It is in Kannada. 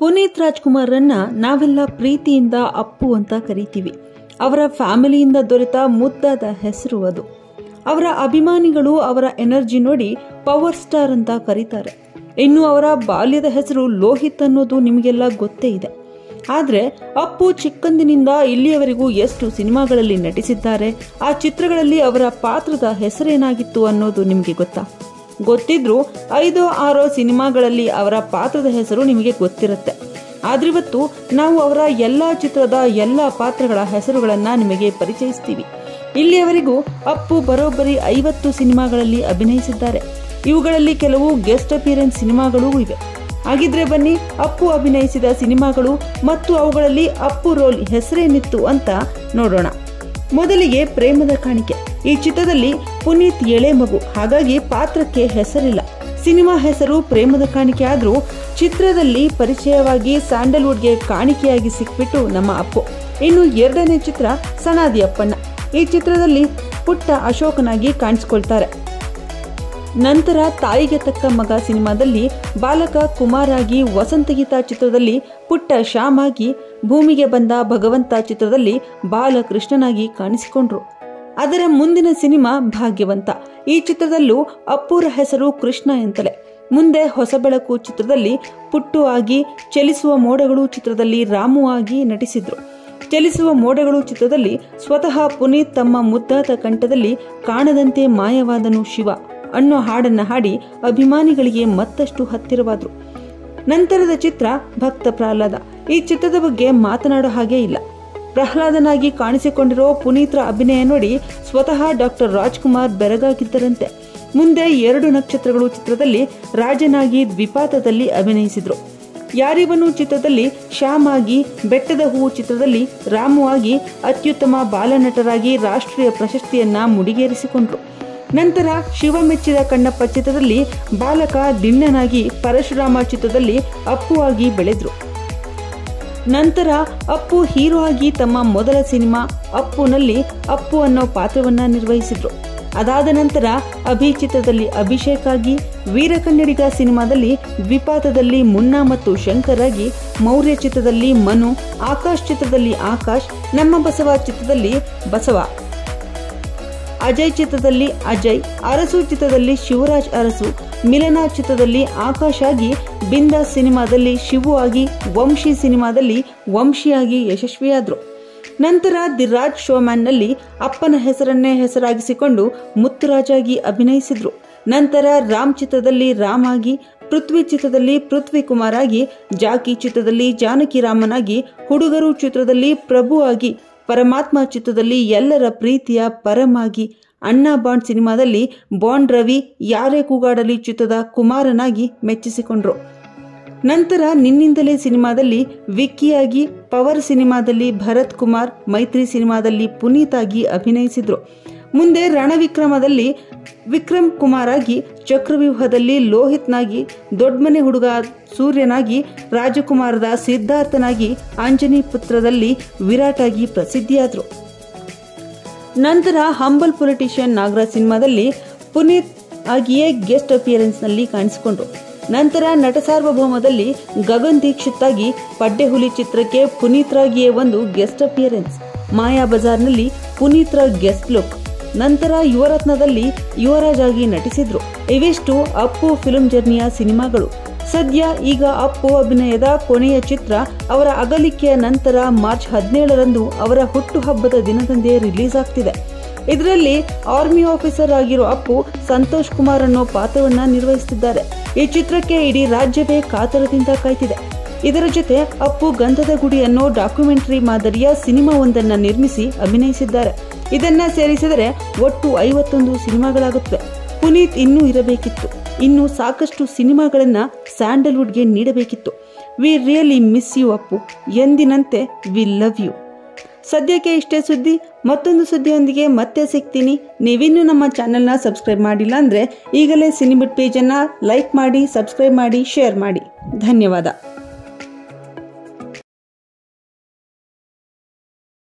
ಪುನೀತ್ ರಾಜ್ಕುಮಾರ್ರನ್ನ ನಾವೆಲ್ಲ ಪ್ರೀತಿಯಿಂದ ಅಪ್ಪು ಅಂತ ಕರಿತೀವಿ ಅವರ ಫ್ಯಾಮಿಲಿಯಿಂದ ದೊರೆತ ಮುದ್ದಾದ ಹೆಸರು ಅದು ಅವರ ಅಭಿಮಾನಿಗಳು ಅವರ ಎನರ್ಜಿ ನೋಡಿ ಪವರ್ ಸ್ಟಾರ್ ಅಂತ ಕರೀತಾರೆ ಇನ್ನು ಅವರ ಬಾಲ್ಯದ ಹೆಸರು ಲೋಹಿತ್ ಅನ್ನೋದು ನಿಮಗೆಲ್ಲ ಗೊತ್ತೇ ಇದೆ ಆದರೆ ಅಪ್ಪು ಚಿಕ್ಕಂದಿನಿಂದ ಇಲ್ಲಿಯವರೆಗೂ ಎಷ್ಟು ಸಿನಿಮಾಗಳಲ್ಲಿ ನಟಿಸಿದ್ದಾರೆ ಆ ಚಿತ್ರಗಳಲ್ಲಿ ಅವರ ಪಾತ್ರದ ಹೆಸರೇನಾಗಿತ್ತು ಅನ್ನೋದು ನಿಮಗೆ ಗೊತ್ತಾ ಗೊತ್ತಿದ್ರೂ ಐದೋ ಆರೋ ಸಿನಿಮಾಗಳಲ್ಲಿ ಅವರ ಪಾತ್ರದ ಹೆಸರು ನಿಮಗೆ ಗೊತ್ತಿರುತ್ತೆ ಆದ್ರಿವತ್ತು ನಾವು ಅವರ ಎಲ್ಲ ಚಿತ್ರದ ಎಲ್ಲ ಪಾತ್ರಗಳ ಹೆಸರುಗಳನ್ನ ನಿಮಗೆ ಪರಿಚಯಿಸ್ತೀವಿ ಇಲ್ಲಿಯವರೆಗೂ ಅಪ್ಪು ಬರೋಬ್ಬರಿ ಐವತ್ತು ಸಿನಿಮಾಗಳಲ್ಲಿ ಅಭಿನಯಿಸಿದ್ದಾರೆ ಇವುಗಳಲ್ಲಿ ಕೆಲವು ಗೆಸ್ಟ್ ಅಪಿಯರೆನ್ಸ್ ಸಿನಿಮಾಗಳೂ ಇವೆ ಹಾಗಿದ್ರೆ ಬನ್ನಿ ಅಪ್ಪು ಅಭಿನಯಿಸಿದ ಸಿನಿಮಾಗಳು ಮತ್ತು ಅವುಗಳಲ್ಲಿ ಅಪ್ಪು ರೋಲ್ ಹೆಸರೇನಿತ್ತು ಅಂತ ನೋಡೋಣ ಮೊದಲಿಗೆ ಪ್ರೇಮದ ಕಾಣಿಕೆ ಈ ಚಿತ್ರದಲ್ಲಿ ಪುನೀತ್ ಎಳೆ ಮಗು ಹಾಗಾಗಿ ಪಾತ್ರಕ್ಕೆ ಹೆಸರಿಲ್ಲ ಸಿನಿಮಾ ಹೆಸರು ಪ್ರೇಮದ ಕಾಣಿಕೆ ಆದ್ರೂ ಚಿತ್ರದಲ್ಲಿ ಪರಿಚಯವಾಗಿ ಸ್ಯಾಂಡಲ್ವುಡ್ಗೆ ಕಾಣಿಕೆಯಾಗಿ ಸಿಕ್ಬಿಟ್ಟು ನಮ್ಮ ಅಪ್ಪು ಇನ್ನು ಎರಡನೇ ಚಿತ್ರ ಸಣಾದಿ ಅಪ್ಪಣ್ಣ ಈ ಚಿತ್ರದಲ್ಲಿ ಪುಟ್ಟ ಅಶೋಕನಾಗಿ ಕಾಣಿಸ್ಕೊಳ್ತಾರೆ ನಂತರ ತಾಯಿಗೆ ತಕ್ಕ ಮಗ ಸಿನಿಮಾದಲ್ಲಿ ಬಾಲಕ ಕುಮಾರಾಗಿ ವಸಂತಗೀತಾ ಚಿತ್ರದಲ್ಲಿ ಪುಟ್ಟ ಶ್ಯಾಮಾಗಿ ಭೂಮಿಗೆ ಬಂದ ಭಗವಂತ ಚಿತ್ರದಲ್ಲಿ ಬಾಲಕೃಷ್ಣನಾಗಿ ಕಾಣಿಸಿಕೊಂಡ್ರು ಅದರ ಮುಂದಿನ ಸಿನಿಮಾ ಭಾಗ್ಯವಂತ ಈ ಚಿತ್ರದಲ್ಲೂ ಅಪ್ಪುರ ಹೆಸರು ಕೃಷ್ಣ ಎಂತಲೇ ಮುಂದೆ ಹೊಸ ಬೆಳಕು ಚಿತ್ರದಲ್ಲಿ ಪುಟ್ಟು ಆಗಿ ಚಲಿಸುವ ಮೋಡಗಳು ಚಿತ್ರದಲ್ಲಿ ರಾಮು ಆಗಿ ನಟಿಸಿದ್ರು ಚಲಿಸುವ ಮೋಡಗಳು ಚಿತ್ರದಲ್ಲಿ ಸ್ವತಃ ಪುನೀತ್ ತಮ್ಮ ಮುದ್ದಾದ ಕಂಠದಲ್ಲಿ ಕಾಣದಂತೆ ಮಾಯವಾದನು ಶಿವ ಅನ್ನೋ ಹಾಡನ್ನ ಹಾಡಿ ಅಭಿಮಾನಿಗಳಿಗೆ ಮತ್ತಷ್ಟು ಹತ್ತಿರವಾದ್ರು ನಂತರದ ಚಿತ್ರ ಭಕ್ತ ಪ್ರಹ್ಲಾದ ಈ ಚಿತ್ರದ ಬಗ್ಗೆ ಮಾತನಾಡೋ ಹಾಗೆ ಇಲ್ಲ ಪ್ರಹ್ಲಾದನಾಗಿ ಕಾಣಿಸಿಕೊಂಡಿರೋ ಪುನೀತ್ರ ಅಭಿನಯ ನೋಡಿ ಸ್ವತಃ ಡಾಕ್ಟರ್ ರಾಜ್ಕುಮಾರ್ ಬೆರಗಾಗಿದ್ದರಂತೆ ಮುಂದೆ ಎರಡು ನಕ್ಷತ್ರಗಳು ಚಿತ್ರದಲ್ಲಿ ರಾಜನಾಗಿ ದ್ವಿಪಾತದಲ್ಲಿ ಅಭಿನಯಿಸಿದ್ರು ಯಾರಿವನು ಚಿತ್ರದಲ್ಲಿ ಶ್ಯಾಮ್ ಆಗಿ ಬೆಟ್ಟದ ಹೂವು ಚಿತ್ರದಲ್ಲಿ ರಾಮು ಆಗಿ ಅತ್ಯುತ್ತಮ ಬಾಲನಟರಾಗಿ ರಾಷ್ಟ್ರೀಯ ಪ್ರಶಸ್ತಿಯನ್ನ ಮುಡಿಗೇರಿಸಿಕೊಂಡ್ರು ನಂತರ ಶಿವ ಮೆಚ್ಚಿದ ಕಣ್ಣಪ್ಪ ಚಿತ್ರದಲ್ಲಿ ಬಾಲಕ ದಿಣ್ಣನಾಗಿ ಪರಶುರಾಮ ಚಿತ್ರದಲ್ಲಿ ಅಪ್ಪು ಆಗಿ ಬೆಳೆದ್ರು ನಂತರ ಅಪ್ಪು ಹೀರೋ ಆಗಿ ತಮ್ಮ ಮೊದಲ ಸಿನಿಮಾ ಅಪ್ಪುನಲ್ಲಿ ಅಪ್ಪು ಅನ್ನೋ ಪಾತ್ರವನ್ನ ನಿರ್ವಹಿಸಿದ್ರು ಅದಾದ ನಂತರ ಅಭಿ ಚಿತ್ರದಲ್ಲಿ ಅಭಿಷೇಕ್ ಆಗಿ ವೀರಕನ್ನಡಿಗ ಸಿನಿಮಾದಲ್ಲಿ ದ್ವಿಪಾತದಲ್ಲಿ ಮುನ್ನಾ ಮತ್ತು ಶಂಕರ್ ಆಗಿ ಮೌರ್ಯ ಚಿತ್ರದಲ್ಲಿ ಮನು ಆಕಾಶ್ ಚಿತ್ರದಲ್ಲಿ ಆಕಾಶ್ ನಮ್ಮ ಬಸವ ಚಿತ್ರದಲ್ಲಿ ಬಸವ ಅಜಯ್ ಚಿತ್ರದಲ್ಲಿ ಅಜಯ್ ಅರಸು ಚಿತ್ರದಲ್ಲಿ ಶಿವರಾಜ್ ಅರಸು ಮಿಲನ ಚಿತ್ರದಲ್ಲಿ ಆಕಾಶ್ ಆಗಿ ಬಿಂದಾಸ್ ಸಿನಿಮಾದಲ್ಲಿ ಶಿವು ಆಗಿ ವಂಶಿ ಸಿನಿಮಾದಲ್ಲಿ ವಂಶಿಯಾಗಿ ಯಶಸ್ವಿಯಾದ್ರು ನಂತರ ದಿ ರಾಜ್ ಶೋಮ್ಯಾನ್ನಲ್ಲಿ ಅಪ್ಪನ ಹೆಸರನ್ನೇ ಹೆಸರಾಗಿಸಿಕೊಂಡು ಮುತ್ತುರಾಜಾಗಿ ಅಭಿನಯಿಸಿದ್ರು ನಂತರ ರಾಮ್ ಚಿತ್ರದಲ್ಲಿ ರಾಮ್ ಆಗಿ ಪೃಥ್ವಿ ಚಿತ್ರದಲ್ಲಿ ಪೃಥ್ವಿ ಕುಮಾರ್ ಆಗಿ ಜಾಕಿ ಚಿತ್ರದಲ್ಲಿ ಜಾನಕಿ ರಾಮನಾಗಿ ಹುಡುಗರು ಚಿತ್ರದಲ್ಲಿ ಪ್ರಭು ಆಗಿ ಪರಮಾತ್ಮ ಚಿತ್ರದಲ್ಲಿ ಎಲ್ಲರ ಪ್ರೀತಿಯ ಪರಮಾಗಿ ಅಣ್ಣ ಬಾಂಡ್ ಸಿನಿಮಾದಲ್ಲಿ ಬಾಂಡ್ ರವಿ ಯಾರೇ ಕೂಗಾಡಲಿ ಚಿತ್ರದ ಕುಮಾರನಾಗಿ ಮೆಚ್ಚಿಸಿಕೊಂಡ್ರು ನಂತರ ನಿನ್ನಿಂದಲೇ ಸಿನಿಮಾದಲ್ಲಿ ವಿಕ್ಕಿಯಾಗಿ ಪವರ್ ಸಿನಿಮಾದಲ್ಲಿ ಭರತ್ ಕುಮಾರ್ ಮೈತ್ರಿ ಸಿನಿಮಾದಲ್ಲಿ ಪುನೀತ್ ಆಗಿ ಅಭಿನಯಿಸಿದ್ರು ಮುಂದೆ ರಣವಿಕ್ರಮದಲ್ಲಿ ವಿಕ್ರಮ್ ಕುಮಾರ್ ಆಗಿ ಚಕ್ರವ್ಯೂಹದಲ್ಲಿ ಲೋಹಿತ್ನಾಗಿ ದೊಡ್ಮನೆ ಹುಡುಗ ಸೂರ್ಯನಾಗಿ ರಾಜಕುಮಾರದ ಸಿದ್ಧಾರ್ಥನಾಗಿ ಆಂಜನಿ ಪುತ್ರದಲ್ಲಿ ವಿರಾಟ್ ಆಗಿ ಪ್ರಸಿದ್ಧಿಯಾದರು ನಂತರ ಹಂಬಲ್ ಪೊಲಿಟಿಷಿಯನ್ ನಾಗರಾಜ್ ಸಿನಿಮಾದಲ್ಲಿ ಪುನೀತ್ ಆಗಿಯೇ ಗೆಸ್ಟ್ ಅಪಿಯರೆನ್ಸ್ನಲ್ಲಿ ಕಾಣಿಸಿಕೊಂಡ್ರು ನಂತರ ನಟ ಸಾರ್ವಭೌಮದಲ್ಲಿ ಗಗನ್ ದೀಕ್ಷಿತ್ ಆಗಿ ಪಡ್ಡೆಹುಲಿ ಚಿತ್ರಕ್ಕೆ ಪುನೀತ್ರಾಗಿಯೇ ಒಂದು ಗೆಸ್ಟ್ ಅಪಿಯರೆನ್ಸ್ ಮಾಯಾ ಬಜಾರ್ನಲ್ಲಿ ಪುನೀತ್ರ ಗೆಸ್ಟ್ ಲುಕ್ ನಂತರ ಯುವರತ್ನದಲ್ಲಿ ಯುವರಾಜ್ ಆಗಿ ನಟಿಸಿದ್ರು ಇವಿಷ್ಟು ಅಪ್ಪು ಫಿಲ್ಮ್ ಜರ್ನಿಯ ಸಿನಿಮಾಗಳು ಸದ್ಯ ಈಗ ಅಪ್ಪು ಅಭಿನಯದ ಕೊನೆಯ ಚಿತ್ರ ಅವರ ಅಗಲಿಕೆಯ ನಂತರ ಮಾರ್ಚ್ ಹದಿನೇಳರಂದು ಅವರ ಹುಟ್ಟುಹಬ್ಬದ ದಿನದಂದೇ ರಿಲೀಸ್ ಆಗ್ತಿದೆ ಇದರಲ್ಲಿ ಆರ್ಮಿ ಆಫೀಸರ್ ಆಗಿರೋ ಅಪ್ಪು ಸಂತೋಷ್ ಕುಮಾರ್ ಅನ್ನೋ ಪಾತ್ರವನ್ನ ನಿರ್ವಹಿಸುತ್ತಿದ್ದಾರೆ ಈ ಚಿತ್ರಕ್ಕೆ ಇಡೀ ರಾಜ್ಯವೇ ಕಾತರದಿಂದ ಕಾಯ್ತಿದೆ ಇದರ ಜೊತೆ ಅಪ್ಪು ಗಂಧದ ಗುಡಿ ಅನ್ನೋ ಡಾಕ್ಯುಮೆಂಟರಿ ಮಾದರಿಯ ಸಿನಿಮಾ ಒಂದನ್ನ ನಿರ್ಮಿಸಿ ಅಭಿನಯಿಸಿದ್ದಾರೆ ಇದನ್ನ ಸೇರಿಸಿದರೆ ಒಟ್ಟು ಐವತ್ತೊಂದು ಸಿನಿಮಾಗಳಾಗುತ್ತವೆ ಪುನೀತ್ ಇನ್ನೂ ಇರಬೇಕಿತ್ತು ಇನ್ನು ಸಾಕಷ್ಟು ಸಿನಿಮಾಗಳನ್ನ ಸ್ಯಾಂಡಲ್ವುಡ್ಗೆ ನೀಡಬೇಕಿತ್ತು we really miss you Appu ಎಂದಿನಂತೆ ವಿ ಲವ್ ಯು ಸದ್ಯಕ್ಕೆ ಇಷ್ಟೇ ಸುದ್ದಿ ಮತ್ತೊಂದು ಸುದ್ದಿಯೊಂದಿಗೆ ಮತ್ತೆ ಸಿಗ್ತೀನಿ ನೀವಿನ್ನೂ ನಮ್ಮ ಚಾನೆಲ್ನ ಸಬ್ಸ್ಕ್ರೈಬ್ ಮಾಡಿಲ್ಲ ಅಂದರೆ ಈಗಲೇ ಸಿನಿಬಿಟ್ ಪೇಜನ್ನು ಲೈಕ್ ಮಾಡಿ ಸಬ್ಸ್ಕ್ರೈಬ್ ಮಾಡಿ ಶೇರ್ ಮಾಡಿ ಧನ್ಯವಾದ